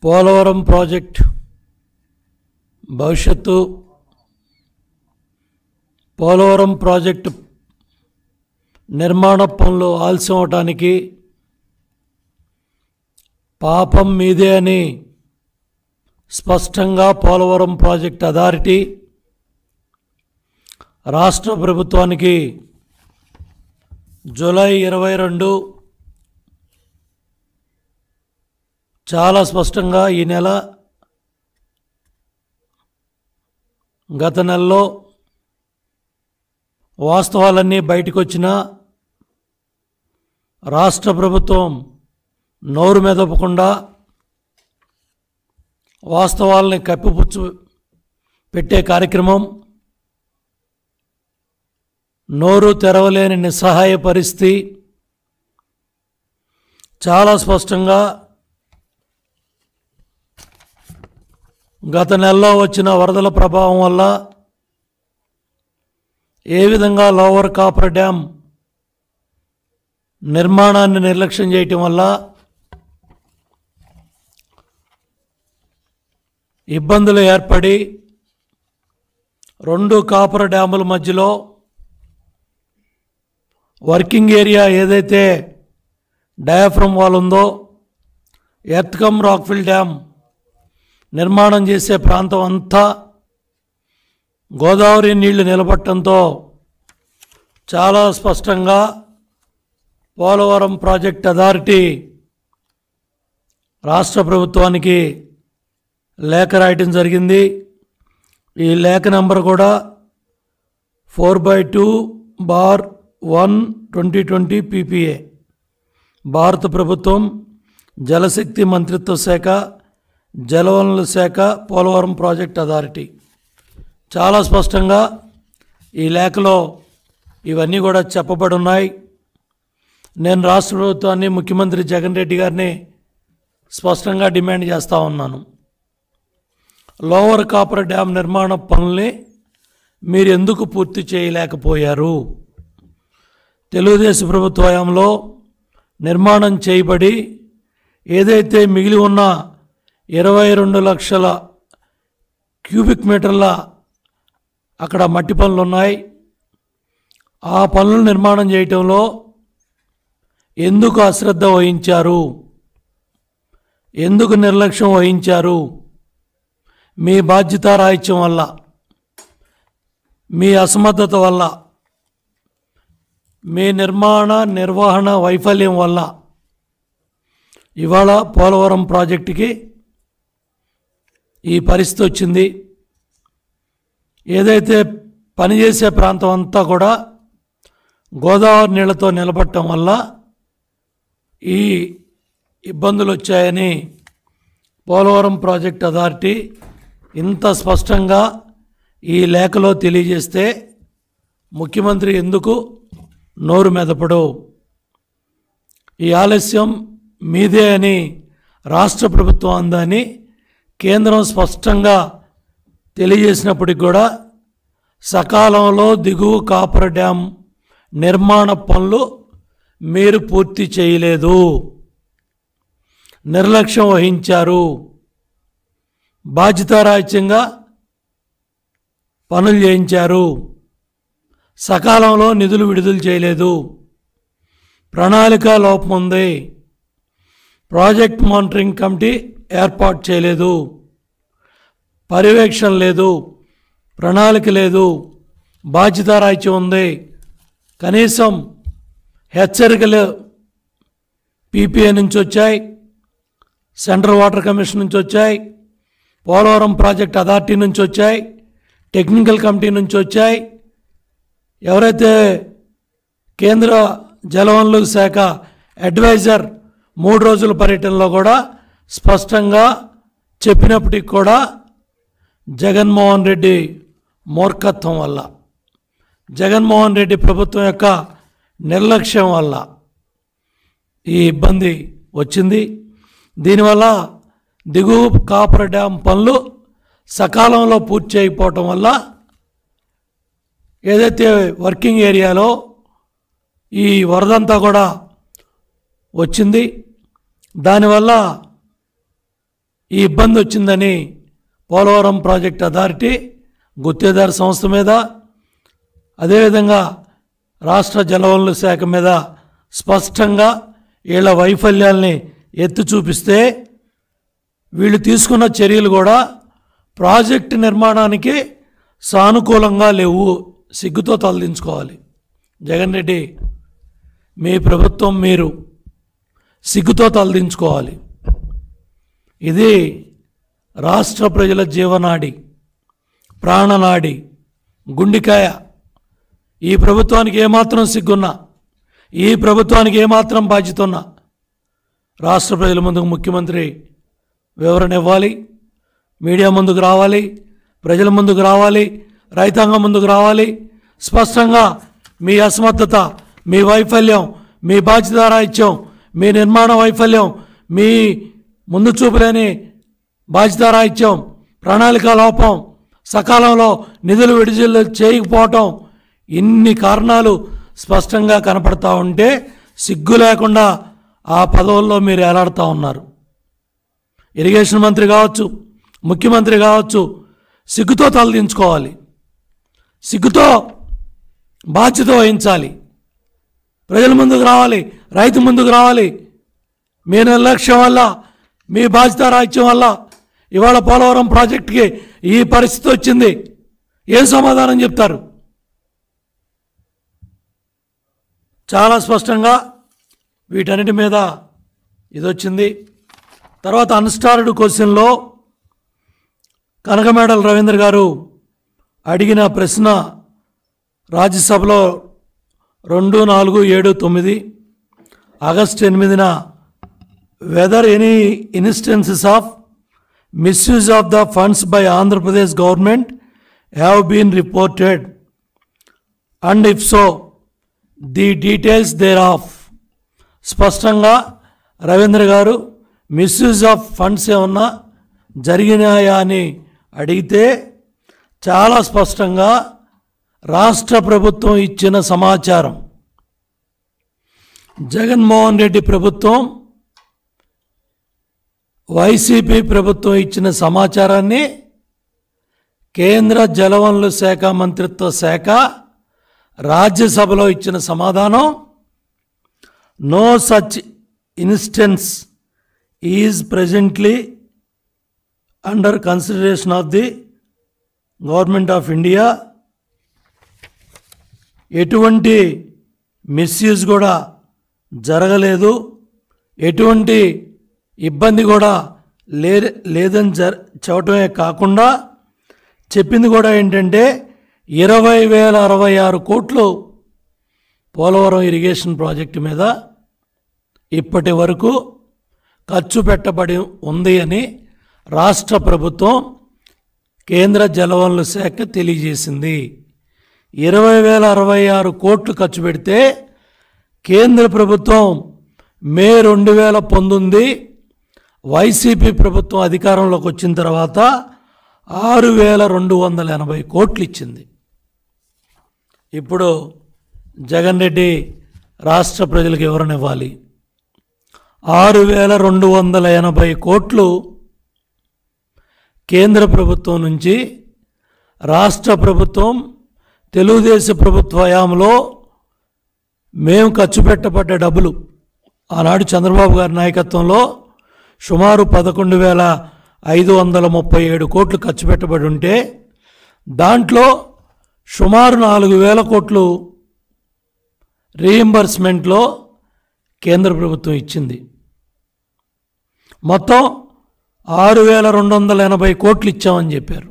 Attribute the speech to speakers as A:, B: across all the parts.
A: Polavaram project భవిష్యత్తు Polavaram project నిర్మాణ పనులు ఆలస్యం అవటానికి పాపం మీదే అని స్పష్టంగా పోలవరం ప్రాజెక్ట్ అథారిటీ రాష్ట్ర ప్రభుత్వానికి జూలై ఇరవై రెండు చాలా స్పష్టంగా ఈ నెల గత నెలలో వాస్తవాలన్నీ బయటకు వచ్చినా రాష్ట్ర ప్రభుత్వం నోరు మెదపకుండా వాస్తవాల్ని కప్పిపుచ్చు పెట్టే కార్యక్రమం నోరు తెరవలేని నిస్సహాయ పరిస్థితి చాలా స్పష్టంగా గత నెలలో వచ్చిన వరదల ప్రభావం వల్ల ఏ విధంగా లోవర్ కాపర్ డ్యామ్ నిర్మాణాన్ని నిర్లక్ష్యం చేయటం వల్ల ఇబ్బందులు ఏర్పడి రెండు కాపర్ డ్యాముల మధ్యలో వర్కింగ్ ఏరియా ఏదైతే డయాఫ్రమ్ వాల్ ఉందో ఎర్త్కమ్ రాక్ఫిల్ డ్యామ్ నిర్మాణం చేసే ప్రాంతం అంతా గోదావరి నీళ్లు నిలబట్టడంతో చాలా స్పష్టంగా పోలవరం ప్రాజెక్ట్ అథారిటీ రాష్ట్ర ప్రభుత్వానికి లేఖ రాయటం జరిగింది ఈ లేఖ నెంబర్ కూడా four by two bar one twenty twenty PPA భారత ప్రభుత్వం జలశక్తి మంత్రిత్వ శాఖ జలవనరుల శాఖ పోలవరం ప్రాజెక్ట్ అథారిటీ చాలా స్పష్టంగా ఈ లేఖలో ఇవన్నీ కూడా చెప్పబడి ఉన్నాయి నేను రాష్ట్ర ప్రభుత్వాన్ని ముఖ్యమంత్రి జగన్ రెడ్డి గారిని స్పష్టంగా డిమాండ్ చేస్తూ ఉన్నాను లోవర్ కాపర్ డ్యామ్ నిర్మాణ పనుల్ని మీరు ఎందుకు పూర్తి చేయలేకపోయారు తెలుగుదేశం ప్రభుత్వ హయాంలో నిర్మాణం చేయబడి ఏదైతే మిగిలి ఉన్న ఇరవై రెండు లక్షల క్యూబిక్ మీటర్ల అక్కడ మట్టి పనులు ఉన్నాయి ఆ పనులు నిర్మాణం చేయటంలో ఎందుకు అశ్రద్ధ వహించారు ఎందుకు నిర్లక్ష్యం వహించారు మీ బాధ్యత రాహిత్యం వల్ల మీ అసమర్థత వల్ల మీ నిర్మాణ నిర్వహణ వైఫల్యం వల్ల ఇవాళ పోలవరం ప్రాజెక్టుకి ఈ పరిస్థితి వచ్చింది ఏదైతే పనిచేసే ప్రాంతం అంతా కూడా గోదావరి నీళ్లతో నిలబడటం వల్ల ఈ ఇబ్బందులు వచ్చాయని పోలవరం ప్రాజెక్ట్ అథారిటీ ఇంత స్పష్టంగా ఈ లేఖలో తెలియజేస్తే ముఖ్యమంత్రి ఎందుకు నోరు మెదపడు ఈ ఆలస్యం మీదే అని రాష్ట్ర ప్రభుత్వం అందని కేంద్రం స్పష్టంగా తెలియజేసినప్పటికి కూడా సకాలంలో దిగువ కాపర్ డ్యామ్ నిర్మాణ పనులు మీరు పూర్తి చేయలేదు నిర్లక్ష్యం వహించారు బాధ్యతారాహిత్యంగా పనులు చేయించారు సకాలంలో నిధులు విడుదల చేయలేదు ప్రణాళిక లోపం ఉంది ప్రాజెక్ట్ మానిటరింగ్ కమిటీ ఏర్పాటు చేయలేదు పర్యవేక్షణ లేదు ప్రణాళిక లేదు బాధ్యతారాహిత్యం ఉంది కనీసం హెచ్చరికలు పీపీఏ నుంచి వచ్చాయి సెంట్రల్ వాటర్ కమిషన్ నుంచి వచ్చాయి పోలవరం ప్రాజెక్ట్ అథారిటీ నుంచి వచ్చాయి టెక్నికల్ కమిటీ నుంచి వచ్చాయి ఎవరైతే కేంద్ర జలవనరుల శాఖ అడ్వైజర్ మూడు రోజుల పర్యటనలో కూడా స్పష్టంగా చెప్పినప్పటికి కూడా జగన్మోహన్ రెడ్డి మూర్ఖత్వం వల్ల జగన్మోహన్ రెడ్డి ప్రభుత్వం యొక్క నిర్లక్ష్యం వల్ల ఈ ఇబ్బంది వచ్చింది దీనివల్ల దిగువ కాపర్ డ్యామ్ పనులు సకాలంలో పూర్తి చేయకపోవటం వల్ల ఏదైతే వర్కింగ్ ఏరియాలో ఈ వరదంతా కూడా వచ్చింది దానివల్ల ఈ ఇబ్బంది వచ్చిందని పోలవరం ప్రాజెక్ట్ అథారిటీ గుత్తేదారు సంస్థ మీద అదేవిధంగా రాష్ట్ర జలవనరుల శాఖ మీద స్పష్టంగా వీళ్ళ వైఫల్యాల్ని ఎత్తి చూపిస్తే వీళ్ళు తీసుకున్న చర్యలు కూడా ప్రాజెక్టు నిర్మాణానికి సానుకూలంగా లేవు సిగ్గుతో తలదించుకోవాలి జగన్ రెడ్డి మీ ప్రభుత్వం మీరు సిగ్గుతో తలదించుకోవాలి ఇది రాష్ట్ర ప్రజల జీవనాడి ప్రాణనాడి గుండికాయ ఈ ప్రభుత్వానికి ఏమాత్రం సిగ్గున్నా ఈ ప్రభుత్వానికి ఏమాత్రం బాధ్యత ఉన్నా రాష్ట్ర ప్రజల ముందుకు ముఖ్యమంత్రి వివరణ ఇవ్వాలి మీడియా ముందుకు రావాలి ప్రజల ముందుకు రావాలి రైతాంగం ముందుకు రావాలి స్పష్టంగా మీ అసమర్థత మీ వైఫల్యం మీ బాధ్యత రాహిత్యం మీ నిర్మాణ వైఫల్యం మీ ముందు చూపులేని బాధ్యత రాహిత్యం ప్రణాళిక లోపం సకాలంలో నిధులు విడుదల చేయకపోవటం ఇన్ని కారణాలు స్పష్టంగా కనపడతా ఉంటే సిగ్గు లేకుండా ఆ పదవుల్లో మీరు ఎలాడుతూ ఉన్నారు ఇరిగేషన్ మంత్రి కావచ్చు ముఖ్యమంత్రి కావచ్చు సిగ్గుతో తలదించుకోవాలి సిగ్గుతో బాధ్యత వహించాలి ప్రజల ముందుకు రావాలి రైతు ముందుకు రావాలి మీ నిర్లక్ష్యం వల్ల మీ బాధ్యత రాహిత్యం వల్ల ఇవాళ పోలవరం ప్రాజెక్టుకి ఈ పరిస్థితి వచ్చింది ఏం సమాధానం చెప్తారు చాలా స్పష్టంగా వీటన్నిటి మీద ఇది వచ్చింది తర్వాత అన్స్టార్డ్ క్వశ్చన్లో కనకమేడల రవీంద్ర గారు అడిగిన ప్రశ్న రాజ్యసభలో రెండు నాలుగు ఏడు తొమ్మిది ఆగస్టు ఎనిమిదిన whether any instances of misuse of the funds by Andhra Pradesh government have been reported and if so the details there of స్పష్టంగా రవీంద్ర గారు మిస్యూజ్ ఆఫ్ ఫండ్స్ ఏమన్నా జరిగినాయా అని అడిగితే చాలా స్పష్టంగా రాష్ట్ర ప్రభుత్వం ఇచ్చిన సమాచారం జగన్మోహన్ రెడ్డి ప్రభుత్వం వైసీపీ ప్రభుత్వం ఇచ్చిన సమాచారాన్ని కేంద్ర జలవనరుల శాఖ మంత్రిత్వ శాఖ రాజ్యసభలో ఇచ్చిన సమాధానం no such instance is presently under consideration of the government of India ఎటువంటి మిస్యూజ్ కూడా జరగలేదు ఎటువంటి ఇబ్బంది కూడా లే లేదని జర చెప్పటమే కాకుండా చెప్పింది కూడా ఏంటంటే ఇరవై వేల అరవై ఆరు కోట్లు పోలవరం ఇరిగేషన్ ప్రాజెక్టు మీద ఇప్పటి వరకు ఖర్చు పెట్టబడి ఉంది అని రాష్ట్ర ప్రభుత్వం కేంద్ర జలవనరుల శాఖ తెలియజేసింది ఇరవై వేల అరవై ఆరు కోట్లు ఖర్చు పెడితే కేంద్ర ప్రభుత్వం మే రెండు వేల పంతొమ్మిది వైసీపీ ప్రభుత్వం అధికారంలోకి వచ్చిన తర్వాత ఆరు వేల రెండు వందల ఎనభై కోట్లు ఇచ్చింది ఇప్పుడు జగన్ రెడ్డి రాష్ట్ర ప్రజలకు వివరణ ఇవ్వాలి ఆరు వేల రెండు వందల ఎనభై కోట్లు కేంద్ర ప్రభుత్వం నుంచి రాష్ట్ర ప్రభుత్వం తెలుగుదేశం ప్రభుత్వ హయాంలో మేము ఖర్చు పెట్టబడ్డ డబ్బులు ఆనాడు చంద్రబాబు గారి నాయకత్వంలో సుమారు పదకొండు వేల ఐదు వందల ముప్పై ఏడు కోట్లు ఖర్చు పెట్టబడి ఉంటే దాంట్లో సుమారు నాలుగు వేల కోట్లు రీయింబర్స్మెంట్లో కేంద్ర ప్రభుత్వం ఇచ్చింది మొత్తం ఆరు వేల రెండు వందల ఎనభై కోట్లు ఇచ్చామని చెప్పారు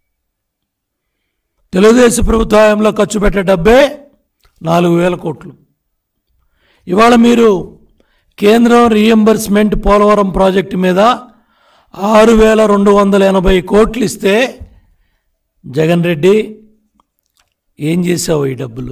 A: తెలుగుదేశం ప్రభుత్వ హయాంలో ఖర్చు పెట్టే డబ్బే నాలుగు వేల కోట్లు ఇవాళ మీరు కేంద్రం రీఎంబర్స్మెంట్ పోలవరం ప్రాజెక్టు మీద ఆరు వేల రెండు వందల ఎనభై కోట్లు ఇస్తే జగన్ రెడ్డి ఏం చేసావు ఈ డబ్బులు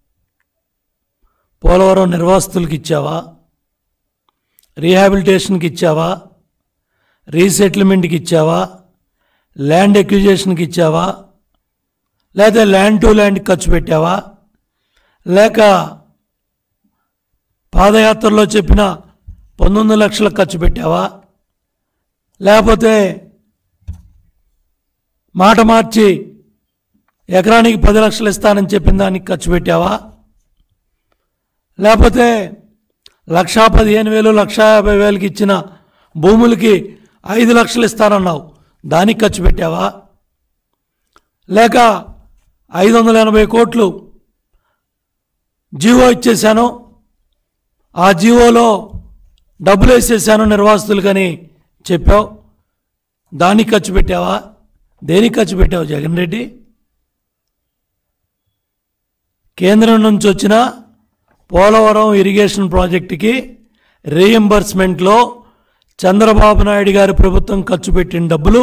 A: పోలవరం నిర్వాసితులకు ఇచ్చావా రీహాబిలిటేషన్కి ఇచ్చావా రీసెటిల్మెంట్కి ఇచ్చావా ల్యాండ్ ఎక్విజేషన్కి ఇచ్చావా లేదా ల్యాండ్ టు ల్యాండ్ ఖర్చు పెట్టావా లేక పాదయాత్రలో చెప్పిన పంతొమ్మిది లక్షలకు ఖర్చు పెట్టావా లేకపోతే మాట మార్చి ఎకరానికి పది లక్షలు ఇస్తానని చెప్పిన దానికి ఖర్చు పెట్టావా లేకపోతే లక్షా పదిహేను వేలు లక్షా యాభై వేలకి ఇచ్చిన భూములకి ఐదు లక్షలు ఇస్తానన్నావు దానికి ఖర్చు పెట్టావా లేక ఐదు వందల ఎనభై కోట్లు జీవో ఇచ్చేశాను ఆ జీవోలో డబ్బులు వేసేసాను నిర్వాసితులకని చెప్పావు దానికి ఖర్చు పెట్టావా దేనికి ఖర్చు పెట్టావు జగన్ రెడ్డి కేంద్రం నుంచి వచ్చిన పోలవరం ఇరిగేషన్ ప్రాజెక్టుకి రీఎంబర్స్మెంట్లో చంద్రబాబు నాయుడు గారి ప్రభుత్వం ఖర్చు పెట్టిన డబ్బులు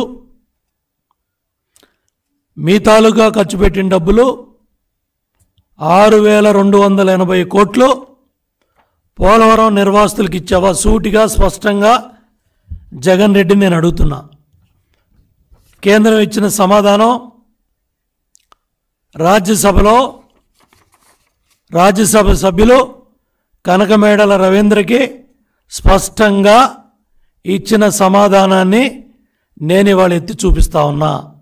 A: మీ తాలూకా ఖర్చు పెట్టిన డబ్బులు ఆరు వేల రెండు వందల ఎనభై కోట్లు పోలవరం నిర్వాసితులకు ఇచ్చావా సూటిగా స్పష్టంగా జగన్ రెడ్డి నేను అడుగుతున్నా కేంద్రం ఇచ్చిన సమాధానం రాజ్యసభలో రాజ్యసభ సభ్యులు కనకమేడల రవీంద్రకి స్పష్టంగా ఇచ్చిన సమాధానాన్ని నేను ఇవాళ ఎత్తి చూపిస్తా ఉన్నా